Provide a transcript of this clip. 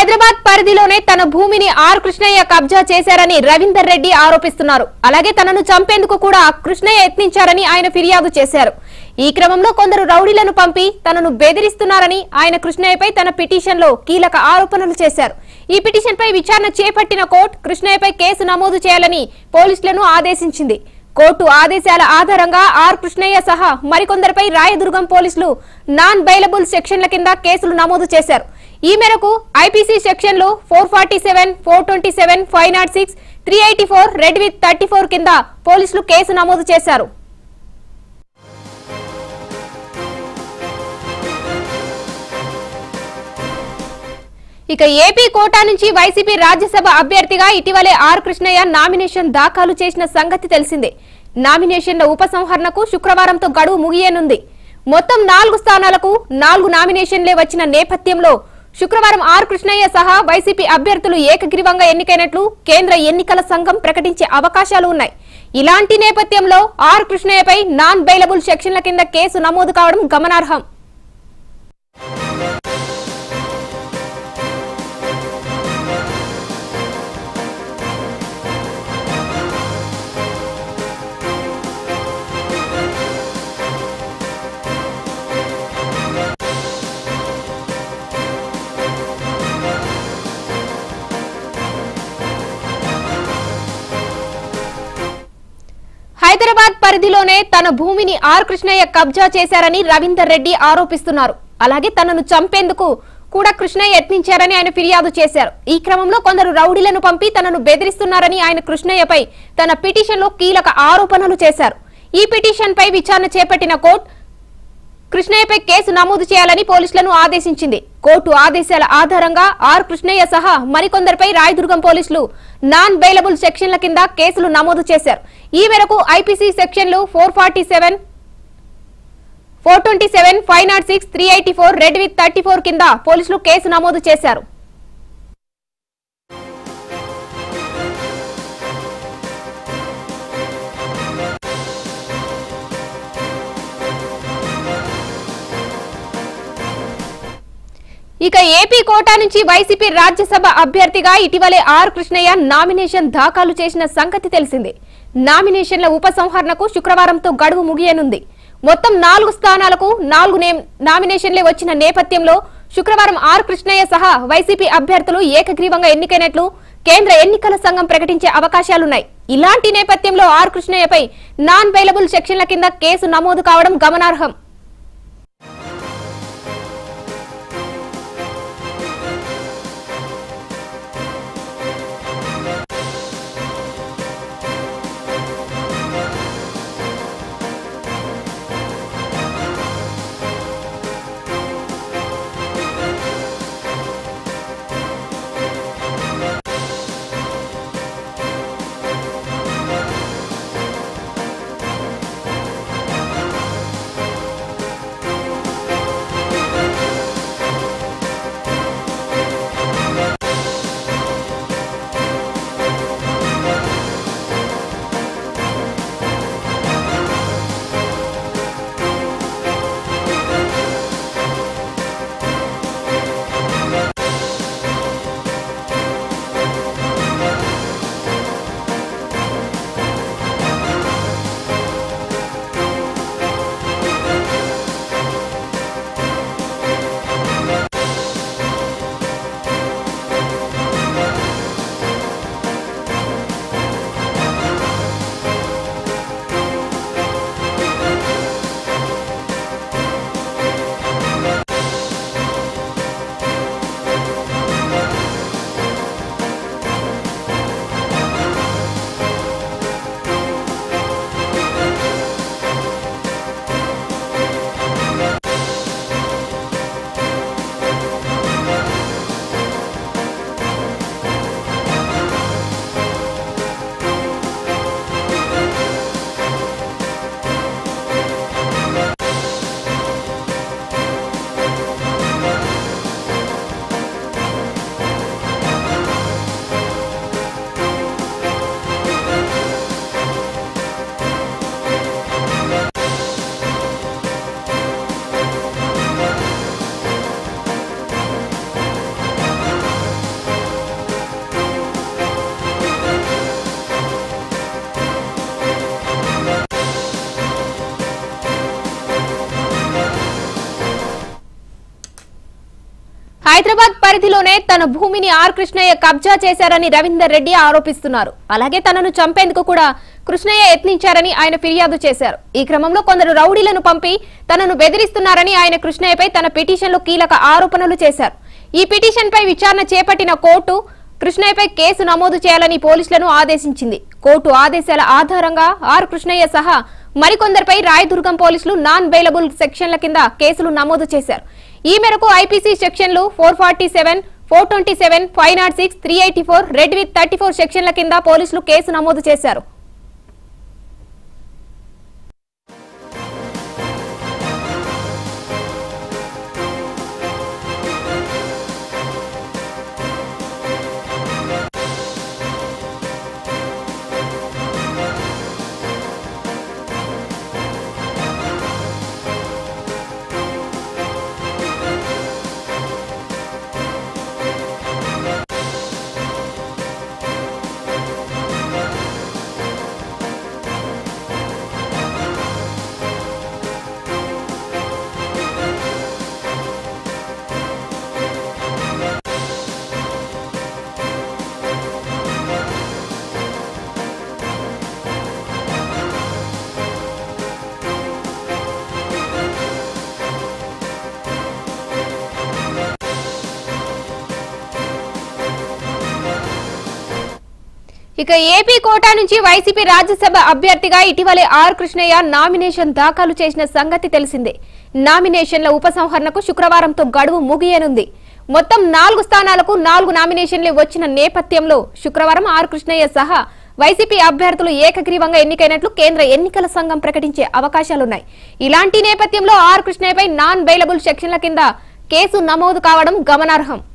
హైదరాబాద్ పరిధిలోనే తన భూమిని ఆర్ కృష్ణయ్య కబ్జా చేశారని రవీందర్ రెడ్డి ఆరోపిస్తున్నారు అలాగే తనను చంపేందుకు కూడా కృష్ణయ్య యత్నించారని ఆయన ఫిర్యాదు చేశారు ఈ క్రమంలో కొందరు రౌడీలను పంపి తనను బెదిరిస్తున్నారని ఆయన కృష్ణయ్యపై తన పిటిషన్లో కీలక ఆరోపణలు చేశారు ఈ పిటిషన్ పై విచారణ చేపట్టిన కోర్టు కృష్ణయ్యపై కేసు నమోదు చేయాలని పోలీసులను ఆదేశించింది కోర్టు ఆదేశాల ఆధారంగా ఆర్ కృష్ణయ్య సహా మరికొందరిపై రాయదుర్గం పోలీసులు నాన్ బైలబుల్ సెక్షన్ల కింద కేసులు నమోదు చేశారు ఈ మేరకు ఐపీసీ సెక్షన్లు four forty seven four twenty seven five not six three eighty four read with thirty four కింద పోలీసులు కేసు నమోదు చేశారు ఇక ఏపీ కోటా నుంచి వైసీపీ రాజ్యసభ అభ్యర్థిగా ఇటీవలే ఆర్ కృష్ణయ్య నామినేషన్ దాఖలు చేసిన సంగతి తెలిసిందే నామినేషన్ల ఉపసంహరణకు శుక్రవారంతో గడువు ముగియనుంది మొత్తం నాలుగు స్థానాలకు నాలుగు నామినేషన్లే వచ్చిన నేపథ్యంలో శుక్రవారం ఆర్ కృష్ణయ్య సహా వైసీపీ అభ్యర్థులు ఏకగ్రీవంగా ఎన్నికైనట్లు కేంద్ర ఎన్నికల సంఘం ప్రకటించే అవకాశాలు ఉన్నాయి ఇలాంటి నేపథ్యంలో ఆర్ కృష్ణయ్యపై నాన్ బెయిలబుల్ సెక్షన్ల కింద కేసు నమోదు కావడం గమనార్హం హైదరాబాద్ పరిధిలోనే తన భూమిని ఆర్ కృష్ణయ్య కబ్జా చేశారని రవీందర్ రెడ్డి ఆరోపిస్తున్నారు అలాగే తనను చంపేందుకు కూడా కృష్ణయ్య యత్నించారని ఆయన ఫిర్యాదు చేశారు ఈ క్రమంలో కొందరు రౌడీలను పంపి తనను బెదిరిస్తున్నారని ఆయన కృష్ణయ్యపై తన పిటిషన్లో కీలక ఆరోపణలు చేశారు ఈ పిటిషన్ పై విచారణ చేపట్టిన కోర్టు కృష్ణయ్యపై కేసు నమోదు చేయాలని పోలీసులను ఆదేశించింది కోర్టు ఆదేశాల ఆధారంగా ఆర్ కృష్ణయ్య సహా మరికొందరిపై రాయదుర్గం పోలీసులు నాన్ బెయిలబుల్ సెక్షన్ల కింద కేసులు నమోదు చేశారు ఈ మేరకు ఐపీసీ సెక్షన్లు four forty seven four twenty seven five not six three eighty four read with thirty four కింద పోలీసులు కేసు నమోదు చేశారు ఇక ఏపీ కోటా నుంచి వైసీపీ రాజ్యసభ అభ్యర్థిగా ఇటీవలే ఆర్ కృష్ణయ్య నామినేషన్ దాఖలు చేసిన సంగతి తెలిసిందే నామినేషన్ల ఉపసంహరణకు శుక్రవారంతో గడువు ముగియనుంది మొత్తం నాలుగు స్థానాలకు నాలుగు నేమ్- నామినేషన్లే వచ్చిన నేపథ్యంలో శుక్రవారం ఆర్ కృష్ణయ్య సహా వైసీపీ అభ్యర్థులు ఏకగ్రీవంగా ఎన్నికైనట్లు కేంద్ర ఎన్నికల సంఘం ప్రకటించే అవకాశాలున్నాయి ఇలాంటి నేపథ్యంలో ఆర్ కృష్ణయ్యపై నాన్ బెయిలబుల్ సెక్షన్ల కింద కేసు నమోదు కావడం గమనార్హం హైదరాబాద్ పరిధిలోనే తన భూమిని ఆర్ కృష్ణయ్య కబ్జా చేశారని రవీందర్ రెడ్డి ఆరోపిస్తున్నారు అలాగే తనను చంపేందుకు కూడా కృష్ణయ్య యత్నించారని ఆయన ఫిర్యాదు చేశారు ఈ క్రమంలో కొందరు రౌడీలను పంపి తనను బెదిరిస్తున్నారని ఆయన కృష్ణయ్యపై తన పిటిషన్లో కీలక ఆరోపణలు చేశారు ఈ పిటిషన్పై విచారణ చేపట్టిన కోర్టు కృష్ణయ్యపై కేసు నమోదు చేయాలని పోలీసులను ఆదేశించింది కోర్టు ఆదేశాల ఆధారంగా ఆర్ కృష్ణయ్య సహా మరికొందరిపై రాయదుర్గం పోలీసులు నాన్ బెయిలబుల్ సెక్షన్ల కింద కేసులు నమోదు చేశారు ఈ మేరకు ఐపీసీ సెక్షన్లు four forty seven four twenty seven five not six three eighty four read with thirty four సెక్షన్ల కింద పోలీసులు కేసు నమోదు చేశారు ఇక ఏపీ కోటా నుంచి వైసీపీ రాజ్యసభ అభ్యర్థిగా ఇటీవలే ఆర్ కృష్ణయ్య నామినేషన్ దాఖలు చేసిన సంగతి తెలిసిందే నామినేషన్ల ఉపసంహరణకు శుక్రవారంతో గడువు ముగియనుంది మొత్తం నాలుగు స్థానాలకు నాలుగు నామినేషన్లు వచ్చిన నేపథ్యంలో శుక్రవారం ఆర్ కృష్ణయ్య సహా వైసీపీ అభ్యర్థులు ఏకగ్రీవంగా ఎన్నికైనట్లు కేంద్ర ఎన్నికల సంఘం ప్రకటించే అవకాశాలున్నాయి ఇలాంటి నేపథ్యంలో ఆర్ కృష్ణయ్యపై నాన్ బెయిలబుల్ సెక్షన్ల కింద కేసు నమోదు కావడం గమనార్హం